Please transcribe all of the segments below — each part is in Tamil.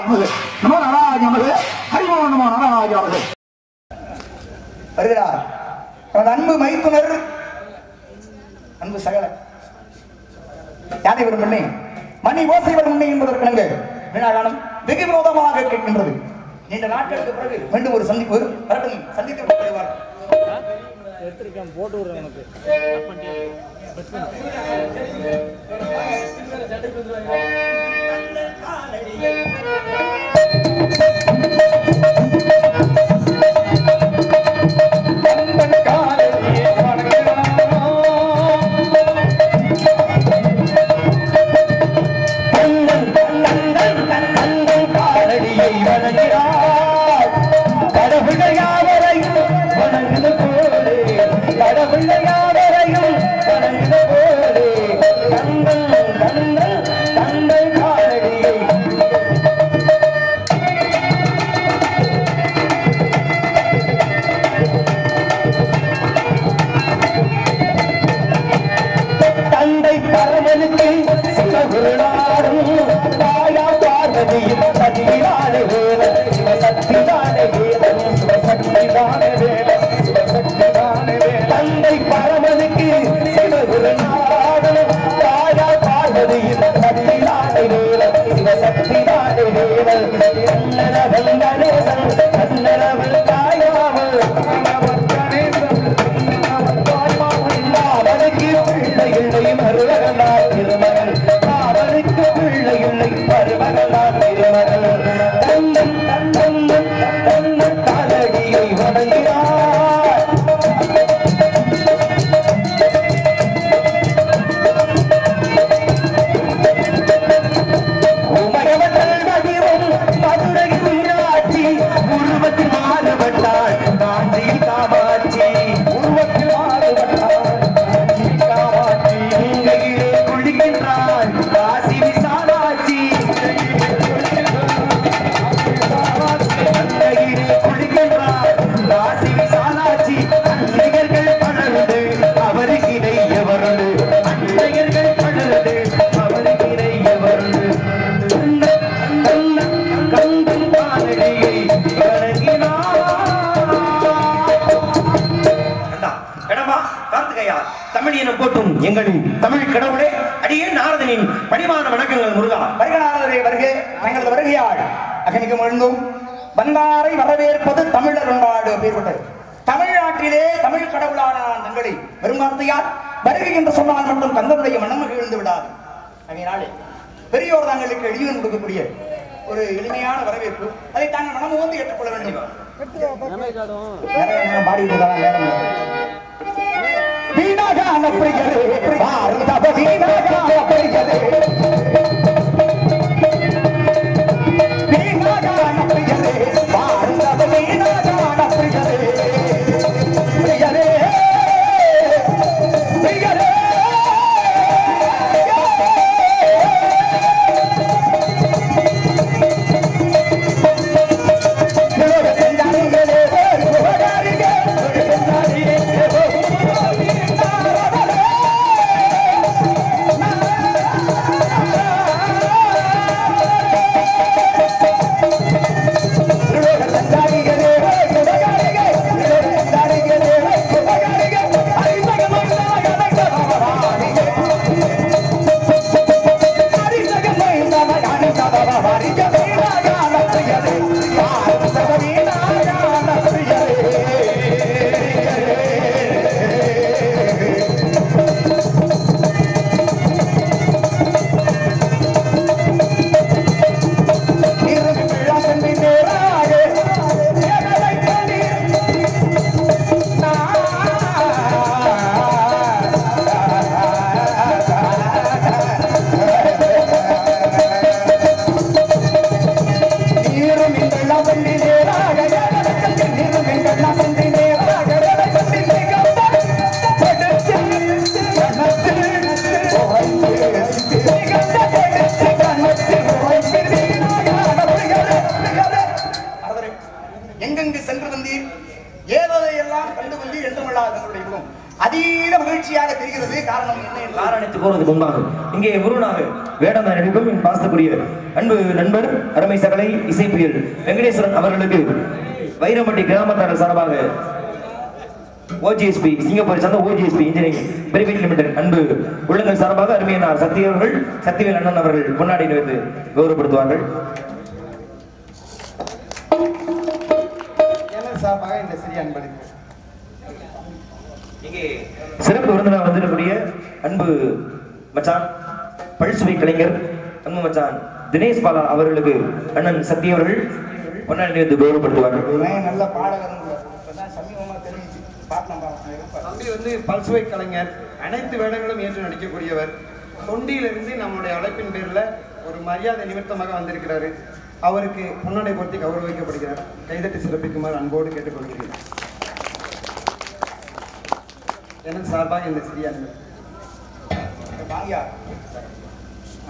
நமது நமோ நாராஜ நமது ஹரிமோ நமோ நாராஜ நமது வருகிறார் நமது அன்பு மைத்துனர் அன்பு சகல யானை வரும் பெண்ணே மணி ஓசை வரும் பெண்ணே என்பதற்கு நாங்கள் வினாகாலம் வெகு விரோதமாக கேட்கின்றது நீண்ட நாட்களுக்கு பிறகு மீண்டும் ஒரு சந்திப்பு வரட்டும் சந்தித்து விட்டு வருவார் எடுத்திருக்கேன் போட்டு விடுறேன் உனக்கு தந்தை பரமனுக்கு சிவகுருநாடும் தாயா பார்வதியும் சதியிலான வேலன் சிவசக்திதான வேலன் சிவசக்திதான வேலன் சிவசக்திதான வேலன் தந்தை பரமனுக்கு சிவகுருநாடும் தாயா பார்வதியும் சதியிலான வேலன் சிவசக்திதான வேலன் கண்ணரவன் கணேசன் கண்ணரவன் தாயாமல் கணேசன் அவனுக்கு பிள்ளை இல்லை மருமகனார் திருமகன் அவனுக்கு பிள்ளை இல்லை மருமகனார் திருமகன் தன்னன் தன்னன் தன்னன் காலடியை வணங்கினார் உமையவர்கள் வடிவம் மதுரையில் மீனாட்சி உருவத்தில் மாறுபட்டாள் காஞ்சியில் காமாட்சி உருவத்தில் மாறுபட்டாள் காஞ்சியில் காமாட்சி இங்கையிலே குளிக்கின்றாள் காசி விசாலாட்சி அன்னையிலே குளிக்கின்றாள் காசி விசாலாட்சி அன்னையர்கள் பழகுது அவருக்கு இடையவருடு அன்னையர்கள் பழகுது அவருக்கு இடையவருடு கண்டன் காலடியை வணங்கினார் கண்டா, கடம்பா கார்த்திகையா தமிழினம் போட்டும் எங்களின் தமிழ் கடவுளே அடியே நாரதனின் பணிவான வணக்கங்கள் முருகா வருகிறாரே வருக தங்களது வருகையாள் அகமிக்கு எழுந்தும் வந்தாரை வரவேற்பது தமிழர் பண்பாடு பேர்பட்டது தமிழ்நாட்டிலே தமிழ் கடவுளான நான் தங்களை வெறும் வார்த்தையால் வருகை என்று சொன்னால் மட்டும் தங்களுடைய மனம் மகிழ்ந்து விடாது அதனாலே பெரியோர் தங்களுக்கு எளியன் கொடுக்கக்கூடிய ஒரு எளிமையான வரவேற்பு அதை தாங்கள் மனம் வந்து ஏற்றுக்கொள்ள வேண்டும் நிறைய நேரம் பாடிட்டு இருக்காங்க, நேரம் இல்லை. வீணாகான பிரியரே, பாரத வீணாகான பிரியரே. வீணாகான பிரியரே, பாரத வீணாகான பிரியரே. பிரியரே, பிரியரே. உலகத்தின் அணிகளே, உலகாரிகளே, உலகத்தின் அணிகளே, எங்கெங்கு சென்று வந்தீர் ஏததையெல்லாம் கண்டு வந்தீர் என்றுமல்லா தங்களுடைய குணம் அதீத மகிழ்ச்சியாக தெரிகிறது காரணம் என்ன என்று காரணத்தை கூறுவதற்கு முன்பாக இங்கே முருகனாக வேடம் நடிக்கும் என் பாசத்துக்குரிய அன்பு நண்பர் அருமை சகலை இசைப்பியல் வெங்கடேஸ்வரன் அவர்களுக்கு வைரமட்டி கிராமத்தார் சார்பாக ஓஜிஎஸ்பி சிங்கப்பூரை சார்ந்த ஓஜிஎஸ்பி இன்ஜினியரிங் பிரைவேட் லிமிடெட் அன்பு உள்ளங்கள் சார்பாக அருமையனார் சக்தி அவர்கள் சக்திவேல் அண்ணன் அவர்கள் முன்னாடி வைத்து கௌரவப்படுத்துவார்கள் எனது சார்பாக இந்த சிறிய அன்பளிப்பு இங்கே சிறப்பு விருந்தினர் வந்திருக்கக்கூடிய அன்பு மச்சான் பல்சுவை கலைஞர் அன்பு மச்சான் தினேஷ் பாலா அவர்களுக்கு அண்ணன் சக்தி அவர்கள் முன்னாடி வைத்து கௌரவப்படுத்துவார்கள் இவன் நல்ல பாடகர் இப்பதான் சமீபமா தெரிஞ்சிச்சு பார்க்கலாம் பார்க்கலாம் தம்பி வந்து பல்சுவை கலைஞர் அனைத்து வேடங்களும் ஏற்று நடிக்கக்கூடியவர் தொண்டியிலிருந்து நம்முடைய அழைப்பின் பேரில் ஒரு மரியாதை நிமித்தமாக வந்திருக்கிறாரு அவருக்கு முன்னாடி பொருத்தி கௌரவிக்கப்படுகிறார் கைதட்டி சிறப்பிக்குமாறு அன்போடு கேட்டுக்கொள்கிறேன் எனது சார்பாக இந்த சிறிய அன்பு வாங்கியா ஆ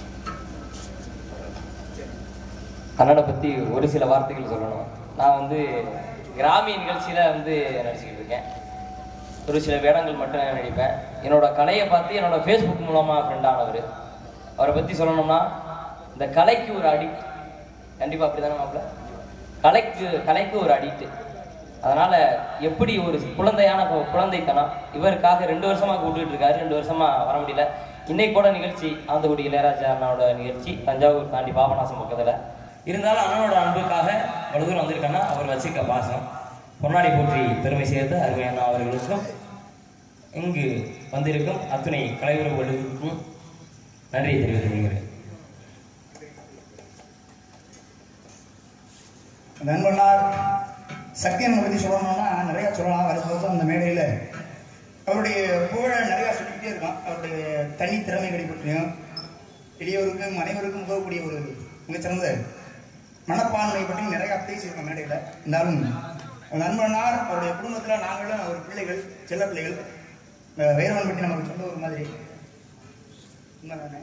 கன்னடை பற்றி ஒரு சில வார்த்தைகள் சொல்லணும் நான் வந்து கிராமிய நிகழ்ச்சியில் வந்து நடிச்சுக்கிட்டு இருக்கேன் ஒரு சில வேடங்கள் மட்டும் நடிப்பேன் என்னோட கலையை பார்த்து என்னோட ஃபேஸ்புக் மூலமாக ஃப்ரெண்ட் ஆனவர் அவரை பற்றி சொல்லணும்னா இந்த கலைக்கு ஒரு அடிக்ட் கண்டிப்பாக அப்படி தானே மாப்பிள்ள கலைக்கு கலைக்கு ஒரு அடிக்ட் அதனால் எப்படி ஒரு குழந்தையான கு- குழந்தைத்தனம் இவருக்காக ரெண்டு வருஷமாக கூப்பிட்டுட்டு இருக்காரு ரெண்டு வருஷமாக வர முடியல இன்னைக்கு கூட நிகழ்ச்சி ஆந்தகுடி இளையராஜா அண்ணாவோட நிகழ்ச்சி தஞ்சாவூர் தாண்டி பாபநாசம் பக்கத்தில் இருந்தாலும் அண்ணனோட அன்புக்காக இவ்வளவு தூரம் வந்திருக்கேன்னா அவர் வச்சிருக்க பாசம் பொன்னாடி போற்றி பெருமை சேர்த்து அருமை அண்ணா அவர்களுக்கும் இங்கு வந்திருக்கும் அத்துணை கலையுறவுகளுக்கும் நன்றியை தெரிவித்துக் கொள்கிறேன் நண்பனார் சக்தியன் பற்றி சொல்லணும்னா நிறைய சொல்லலாம் வருஷம் வருஷம் அந்த மேடையில் அவருடைய புகழ நிறையா சொல்லிக்கிட்டே இருக்கான் அவருடைய தனி திறமைகளை பற்றியும் எளியோருக்கும் அனைவருக்கும் உதவக்கூடிய ஒரு மிகச்சிறந்த மனப்பான்மை பற்றி நிறையா பேசியிருக்கோம் மேடையில் இருந்தாலும் நண்பனார் அவருடைய குடும்பத்தில் நாங்களும் அவர் பிள்ளைகள் செல்ல பிள்ளைகள் அஹ் வேறவன் பற்றி நமக்கு சொந்த ஒரு மாதிரி உண்மைதானே?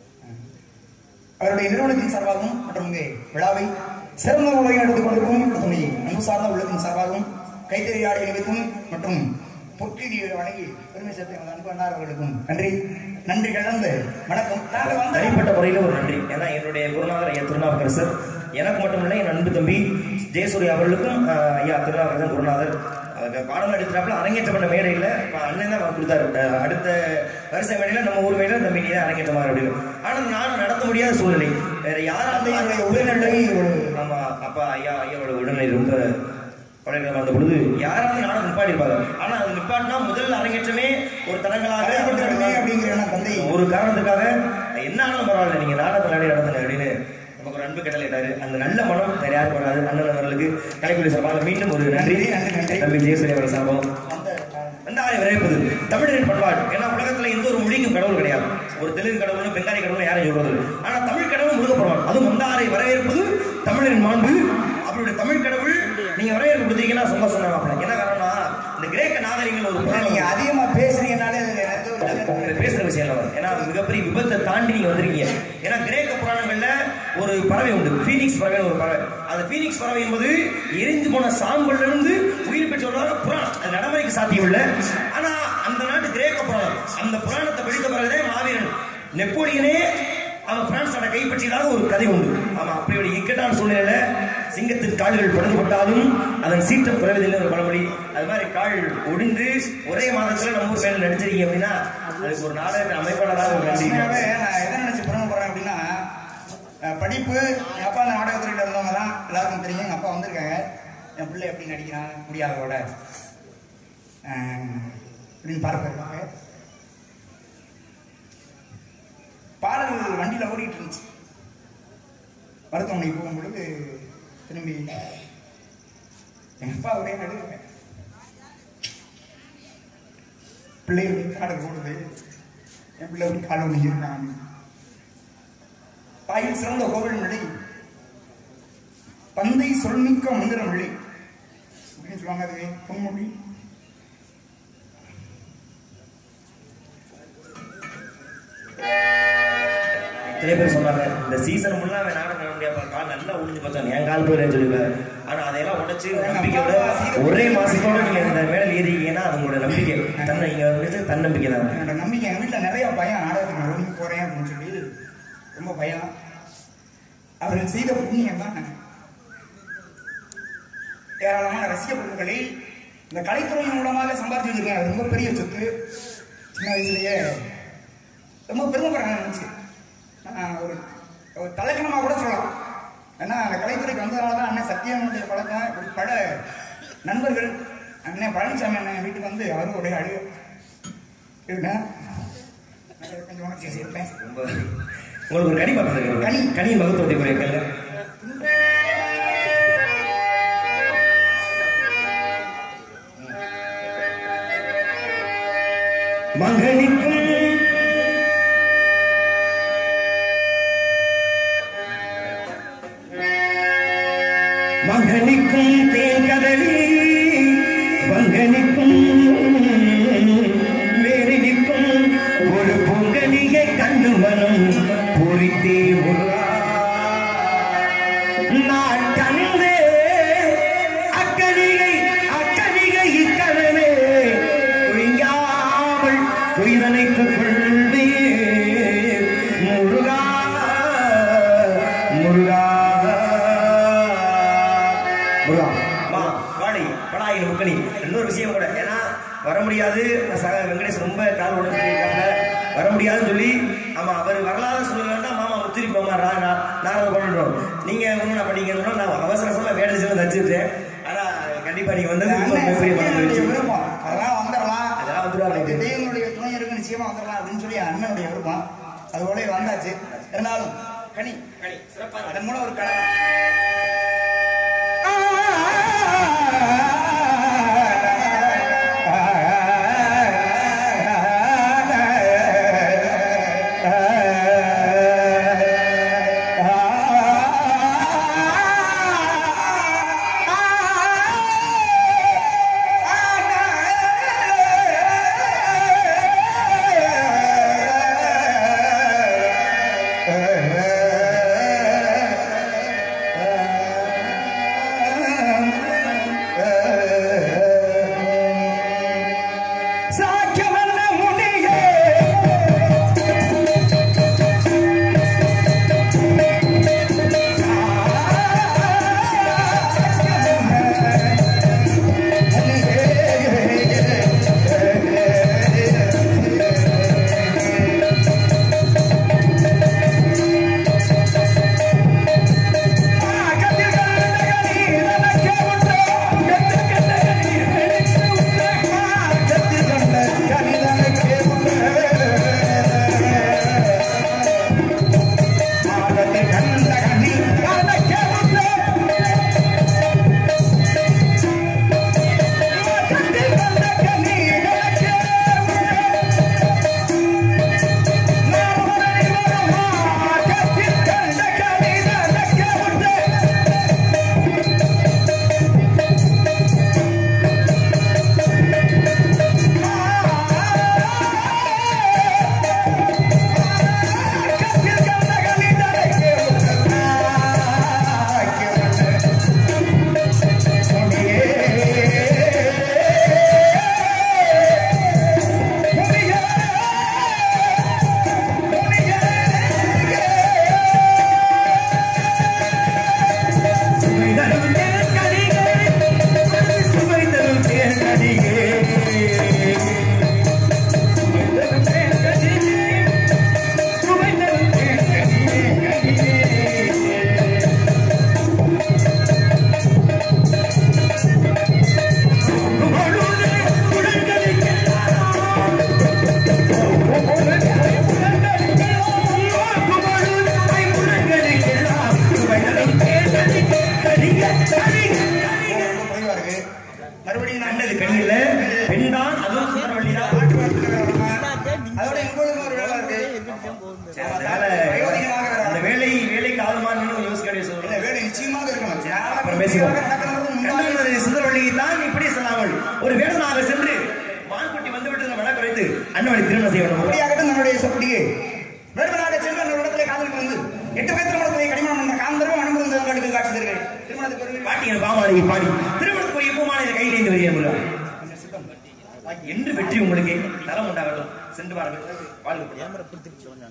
அவருடைய நிறுவனத்தின் சார்பாகவும் மற்றும் இங்கே விழாவை சிறந்த முறையில் எடுத்துக் கொண்டிருக்கும் மற்றும் அன்பு சார்ந்த உள்ளத்தின் சார்பாகவும் கைத்தறி ஆடை நிமித்தம் மற்றும் பொற்கீதி வழங்கி பெருமை சேர்த்த எமது அன்பு அண்ணார் அவர்களுக்கும் நன்றி நன்றி கலந்து வணக்கம் நாங்கள் வந்து தனிப்பட்ட முறையில் ஒரு நன்றி ஏன்னா என்னுடைய குருநாதர் ஐயா திருநாவுக்கரசர் எனக்கு மட்டுமில்லை என் அன்பு தம்பி ஜெயசூரி அவர்களுக்கும் ஆஹ், ஐயா திருநாவுக்கரசன் குருநாதர் அவங்க பாடம் எடுத்துறாப்புல அரங்கேற்றம் பண்ண மேடையில் அண்ணன் தான் கொடுத்தாரு ஆஹ், அடுத்த வரிசை மேடையில் நம்ம ஊர் மேடையில் தம்பி நீ தான் அரங்கேற்றமாக அப்படின்னு ஆனால் நானும் நடத்த முடியாத சூழ்நிலை வேற யாரும் அந்த என்னுடைய உடல்நிலை ஆமா அப்பா ஐயா ஐயாவோட உடல்நிலை ரொம்ப பழைய அந்த பொழுது யாராவது நானும் நிப்பாட்டிருப்பாங்க ஆனா அது நிப்பாட்டினா முதல் அரங்கேற்றமே ஒரு தடங்களாக தலைப்பட்டுமே அப்படிங்கிற எண்ணம் தந்தை ஒரு காரணத்துக்காக என்ன ஆனாலும் பரவாயில்ல நீங்க நாடகத்தில் நாடி நடத்துங்க அப்படின்னு நமக்கு ஒரு அன்பு கடலிட்டாரு அந்த நல்ல மனம் வேற யாருக்கு வராது அண்ணன் அவர்களுக்கு கலைக்குழு சார்பாக மீண்டும் ஒரு நன்றி நன்றி, நன்றி. தம்பி ஜெயசூரிய அவர் சார்பாக அந்த அந்த ஆலை விரைப்பது தமிழரின் பண்பாடு ஏன்னா உலகத்துல எந்த ஒரு மொழிக்கும் கடவுள் கிடையாது ஒரு தெலுங்கு கடவுளும் பெங்காலி கடவுளும் யாரும் சொல்றது இல்லை. ஆனா தமிழ் கடவுள் முருகப்பெருமான் அதுவும் வந்தாரை வரவேற்பது தமிழரின் மாண்பு அவருடைய தமிழ் கடவுள் நீங்க வரவேற்பு கொடுத்தீங்கன்னா சந்தோஷம் தான் என்ன காரணம்னா இந்த கிரேக்க நாகரிகங்கள் ஒரு புராணம் நீங்க அதிகமா பேசுறீங்கனாலே அது எனக்கு ஒரு இது பேசுற விஷயம் இல்ல ஏன்னா அது மிகப்பெரிய விபத்தை தாண்டி நீங்க வந்திருக்கீங்க ஏன்னா கிரேக்க புராணங்கள்ல ஒரு பறவை உண்டு பீனிக்ஸ் பறவை ஒரு பறவை அந்த பீனிக்ஸ் பறவை என்பது எரிந்து போன சாம்பல்ல இருந்து உயிர் பெற்றவர்களாக புராணம் அது நடைமுறைக்கு சாத்தியம் இல்லை ஆனா அந்த நாட்டு கிரேக்க புராணம் அந்த புராணத்தை படித்த பிறகுதே மாவீரன் நெப்போலியனே அவன் பிரான்ஸ் நாட்டை கைப்பற்றியதாக ஒரு கதை உண்டு ஆமா அப்படி ஒரு இக்கட்டான சூழ்நிலையில சிங்கத்தின் கால்கள் பழுதுபட்டாலும் அதன் சீற்றம் குறைவதில்லை ஒரு பழமொழி அது மாதிரி கால் ஒடிந்து ஒரே மாதத்துல நம்ம ஊர் மேல நடிச்சிருக்கீங்க அப்படின்னா அதுக்கு ஒரு நாடக அமைப்பாளராக ஒரு நன்றி உண்மையாவே நான் எதை நினைச்சு பெருமைப்படுறேன் அப்படின்னா அஹ் படிப்பு எங்க அப்பா அந்த நாடகத்துறையில இருந்தவங்க தான் எல்லாருக்கும் தெரியும் எங்க அப்பா வந்திருக்காங்க என் பிள்ளை எப்படி நடிக்கிறான் முடியாதோட அப்படின்னு பார்ப்பாங்க பாடல்கள் வண்டியில ஓடிட்டு இருந்துச்சு மருத்துவமனை போகும்பொழுது திரும்பி எங்க அப்பா ஒரே நடுங்க பிள்ளைகளுடைய பாடல் ஓடுது என் பிள்ளை எப்படி காலம் ஒன்று இருக்கான் தாயில் சிறந்த கோவில் மொழி தந்தை சொல்மிக்க மந்திர மொழி அப்படின்னு சொல்லுவாங்க அது பொன்மொழி நிறைய பேர் சொன்னாங்க இந்த சீசன் ஃபுல்லா அவன் நாடகம் பண்ண முடியாது கால் நல்லா உடிஞ்சு போச்சான் என் கால் போயிடுன்னு சொல்லிடுவேன் ஆனா அதையெல்லாம் உடைச்சு நம்பிக்கையோட ஒரே மாசத்தோட நீங்க இந்த மேடல் ஏறிக்கீங்கன்னா அது உங்களோட நம்பிக்கை தன்னை நீங்க வந்து தன்னம்பிக்கை தான் என்னோட நம்பிக்கை எங்கள் வீட்டில் நிறைய பயம் நாடகத்துக்கு நான் ஒழுங்கு போகிறேன் அப்படின்னு சொல்லி ரொம்ப பயம் அவர்கள் செய்த புண்ணியம் தான் நான் ஏராளமான ரசிக பொருட்களை இந்த கலைத்துறையின் மூலமாக சம்பாதிச்சு வச்சிருக்கேன் அது ரொம்ப பெரிய சொத்து சின்ன வயசுலயே ரொம்ப பெருமைப்படுறேன் நினச்சி நான் ஒரு ஒரு தலைக்கணமாக கூட சொல்லலாம் ஏன்னா அந்த கலைத்துறைக்கு வந்ததுனால தான் அண்ணன் சத்யானுடைய பழக்கம் ஒரு பல நண்பர்கள் அண்ணன் பழனிசாமி அண்ணன் வீட்டுக்கு வந்து அவரும் ஒரே அழகு இருக்கேன் கொஞ்சம் உணர்ச்சி சேர்ப்பேன் ரொம்ப உங்களுக்கு ஒரு கனி பார்த்து கனி கனி மகத்துவத்தை போய் கேளுங்க மகனிக்கும் மகனிக்கும் தேங்கடலி வங்கனிக்கும் வேறினிக்கும் ஒரு பொங்கலியை கண்டு மனம் பூரித்தே முருகா நான் கண்டே அக்கனிகை அக்கனிகை இக்கனவே ஒழியாமல் உயிரணைத்துக் கொள்வே முருகா முருகா முருகா மா வாடி படாயில் முக்கணி இன்னொரு விஷயம் கூட ஏன்னா வர முடியாது சக வெங்கடேஷ் ரொம்ப கால் உடம்பு இருக்காங்க வர முடியாதுன்னு சொல்லி ஆமா அவர் வரலாத சொல்ல வேண்டாம் மாமா முத்திரி மாமா ரா ரா- நாரத கொண்டுறோம் நீங்க ஒன்றும் நான் படிக்கணும் நான் அவசர அவசரமா வேலை செஞ்சு தச்சுட்டேன் ஆனா கண்டிப்பா நீங்க வந்தது ரொம்ப மிகப்பெரிய மன அண்ணனுடைய மகிழ்ச்சி. விருப்பம் அதெல்லாம் வந்துடலாம் அதெல்லாம் வந்துருவாங்க. அதுக்கு தெய்வனுடைய துணை இருக்கு நிச்சயமா வந்துடலாம் அப்படின்னு சொல்லி அண்ணனுடைய விருப்பம் அது போல வந்தாச்சு இருந்தாலும் கனி கனி சிறப்பாக அதன் மூலம் ஒரு கடை சாக்கியமல்ல முனியே ரொம்ப குறைவா இருக்கு மறுபடியும் நான் நல்லது கண்ணில் பெண்தான் அதுவும் சுந்தரவள்ளி தான் பாட்டு வார்த்தைகள் அதோட எங்களுக்கும் ஒரு வேலை இருக்கு அதனால வயோதிகமாக வேற அந்த வேலை வேலைக்கு ஆகுமான்னு யோசிக்க வேண்டிய இல்ல, சூழ்நிலை. வேலை நிச்சயமாக இருக்கணும் அப்புறம் பேசிக்குவோம் நடக்கிறது முன்னாடி கண்டது சுந்தரவள்ளி தான் இப்படி சொல்லாமல் ஒரு வேடனாக சென்று மான்குட்டி வந்து விட்டு வழக்கு வைத்து அண்ணவனை திருமணம் செய்ய வேண்டும் அப்படியாகட்டும் நம்முடைய சொப்படியே வேறுபடாத சென்று அந்த இடத்துல காதலிக்க நாட்டிய பாமாலையை பாடி திருமணத்துக்குரிய பூமாலை கையிலேந்து வருகிறேன் முருகா என்று வெற்றி உங்களுக்கு நலம் உண்டாகட்டும் சென்று வாருங்கள் வாழ்வு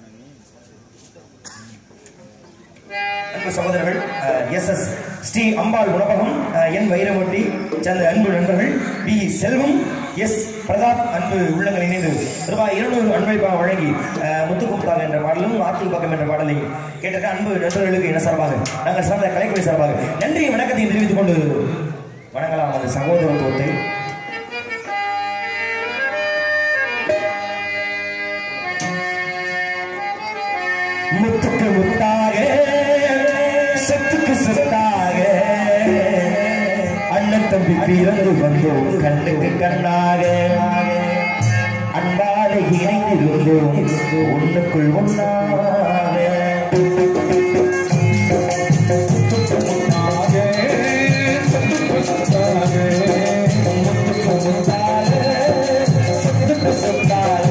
அன்பு சகோதரர்கள் எஸ் எஸ் ஸ்ரீ அம்பாள் உணவகம் அஹ், என் வைரவட்டி சேர்ந்த அன்பு நண்பர்கள் பி செல்வம் எஸ் பிரதாப் அன்பு உள்ளங்கள் இணைந்து ரூபாய் இருநூறு அன்பளிப்பாக வழங்கி அஹ், முத்துக்குமுத்தாக என்ற பாடலும் ஆத்தி பக்கம் என்ற பாடலை கேட்டிருக்க அன்பு நண்பர்களுக்கு என்ன சார்பாக நாங்கள் சார்ந்த கலைக்குழு சார்பாக நன்றி வணக்கத்தையும் தெரிவித்துக் கொண்டு வணங்கலாம் அந்த சகோதரத்துவத்தை முத்துக்கு முத்தாக சொத்துக்கு சொத்தாக அண்ணன் தம்பி பிறந்து வந்தோம் கண்ணுக்கு கண்ணாக அன்பால இணைந்திருந்தோம் ஒண்ணுக்குள் ஒண்ணாக முத்துக்கு முத்தாக சொத்துக்கு சொத்தாக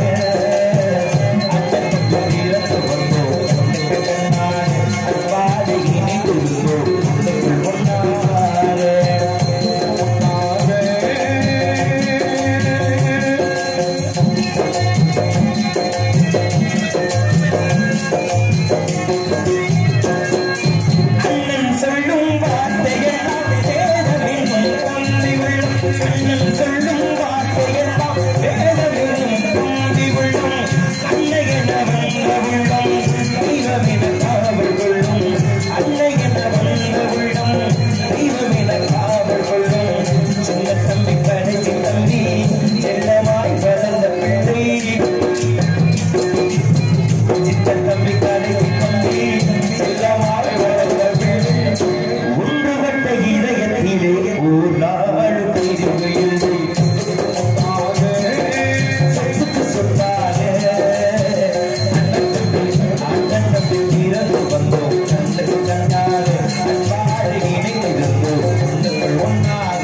அண்ணன் சொல்லும் வார்த்தையெல்லாம் வேதமென்னும் பொந்தி உள்ளம் அண்ணன் சொல்லும் வார்த்தையெல்லாம் வேதமென்னும் பொந்தி உள்ளம் அன்னையென வந்த உள்ளம் தெய்வமென காவல் கொள்ளும் அன்னையென வந்த உள்ளம் தெய்வமென காவல் கொள்ளும் சின்ன தம்பி கடைசி தம்பி செல்லமாய் வளர்ந்த பிள்ளை சித்த தம்பி கடைசி தம்பி செல்லமாய் வளர்ந்த பிள்ளை ஒன்றுபட்ட இதயத்திலே ஒரு நாள் பிரிவு இல்லை சொத்துக்கு சொத்தாக அண்ணன் தம்பி பிறந்து வந்தோம் கண்ணுக்கு கண்ணாக அன்பாடு இணைந்திருந்தோம் ஒன்றுக்குள் ஒன்றாக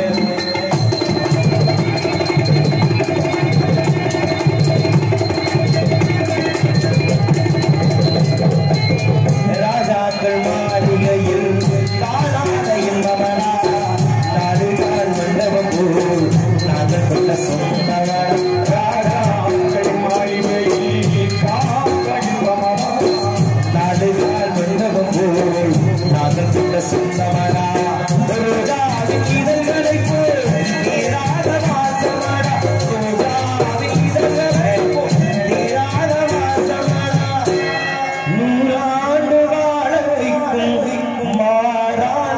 ராஜாக்கள் மாளிகையில் காணாத இன்பமனா நாடுகால் மண்டபம் போல் நாங்கள் கொண்ட சொந்தமனா ராஜாக்கள் மாளிகையில் காணாத இன்பமனா நாடுகால் மண்டபம் போல் நாங்கள் கொண்ட சொந்தமனா ஒரு ஜாதி இதழ்களை போல் நீராத வாசமடா ஒரு ஜாதி இதழ்களை போல் நீராத வாசமடா நூறாண்டு வாழ வைக்கும் மாறாத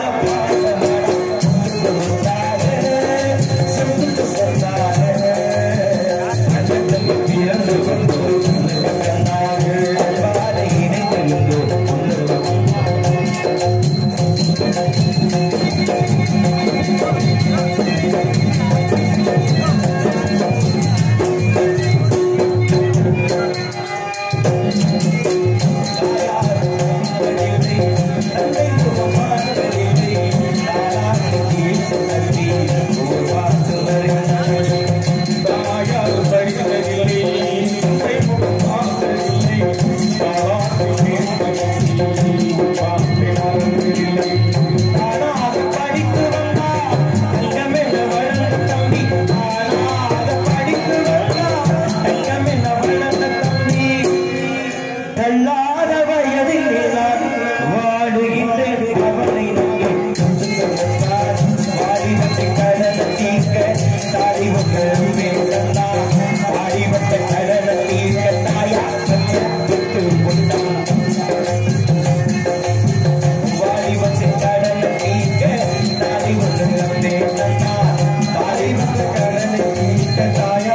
பிறந்து கொண்டோம் பாதை இணைந்திருந்தோம் தள்ளாத வயதில் நான் வாழுகின்றேன் அவனை நம்பி வாடிவத்தை கடன தீர்க்க தாடிவட்ட வேண்டா வாடிவட்ட கடன தீர்க்க தாயா பெற்று கொண்டான் வாடிவத்தை கடன தீர்க்க தாடிவட்ட வேண்டா வாடிவட்ட கடன தீர்க்க தாயா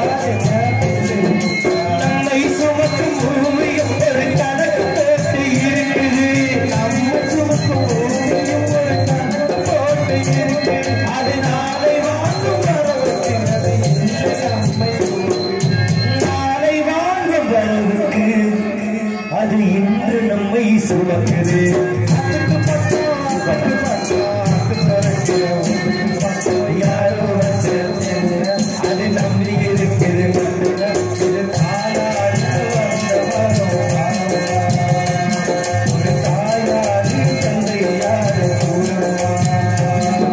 நம்மை சுமக்கும் பூமியும் ஒரு கணக்கு போட்டு இருக்குது நம்ம சுமக்கும் பூமியும் ஒரு கணக்கு போட்டு இருக்குது அது நாளை வாங்கும் வரவுக்கு நம்மை நாளை வாங்கும் வரவுக்கு அது இன்று நம்மை சுமக்குது யாரோ அது நம்பி இருக்குது இது தாயார் ஒரு தாயார் தந்தை யார்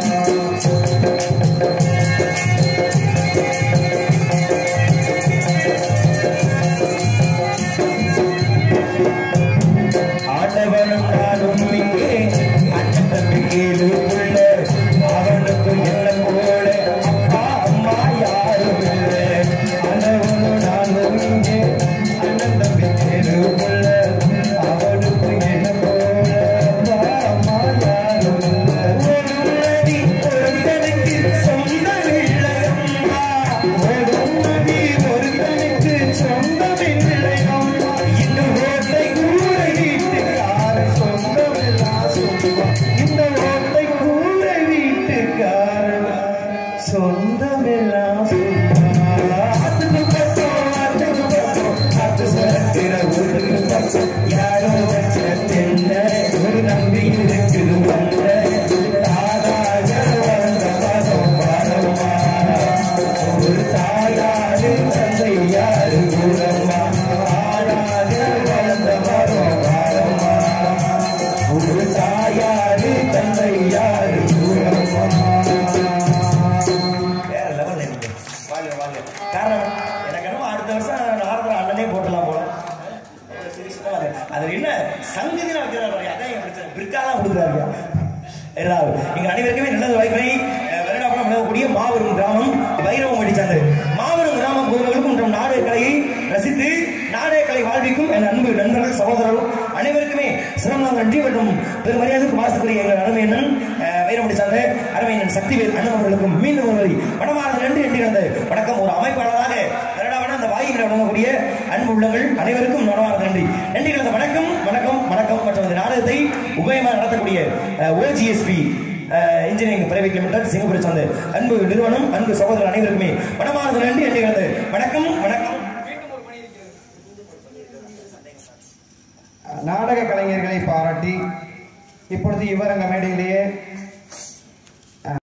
விற்காதான் கொடுக்குறாருயா ஏதாவது எங்கள் அனைவருக்குமே நல்லது வாய்ப்பினை வருடாபுரம் வழங்கக்கூடிய மாபெரும் கிராமம் வைரவம் அடிச்சாந்து மாபெரும் கிராமம் பொதுமக்களுக்கும் மற்றும் நாடக கலையை ரசித்து நாடக கலை வாழ்விக்கும் என் அன்பு நண்பர்கள் சகோதரர்கள் அனைவருக்குமே சிறந்த நன்றி மற்றும் பெருமரியாதைக்கு வாசக்கூடிய எங்கள் அருமை அண்ணன் அஹ், வைரம் அடிச்சாந்த அருமை அண்ணன் சக்திவேல் அண்ணன் அவர்களுக்கும் மீண்டும் ஒரு முறை மனமார்ந்த நன்றி என்று கிடந்த வணக்கம் ஒரு அமைப்பாளராக வருடாபுரம் அந்த வாயிலை வழங்கக்கூடிய அன்பு உள்ளங்கள் அனைவருக்கும் மனமார்ந்த நன்றி நன்றி கலந்த வணக்கம் வணக்கம் வணக்கம் மற்றும் இந்த நாடகத்தை உபயமாக நடத்தக்கூடிய ஓஜிஎஸ்பி இன்ஜினியரிங் பிரைவேட் லிமிடெட் சிங்கப்பூரை சார்ந்த அன்பு நிறுவனம் அன்பு சகோதரர் அனைவருக்குமே மனமார்ந்த நன்றி என்று கலந்து வணக்கம் வணக்கம் நாடக கலைஞர்களை பாராட்டி இப்பொழுது இவர் அங்க மேடையிலேயே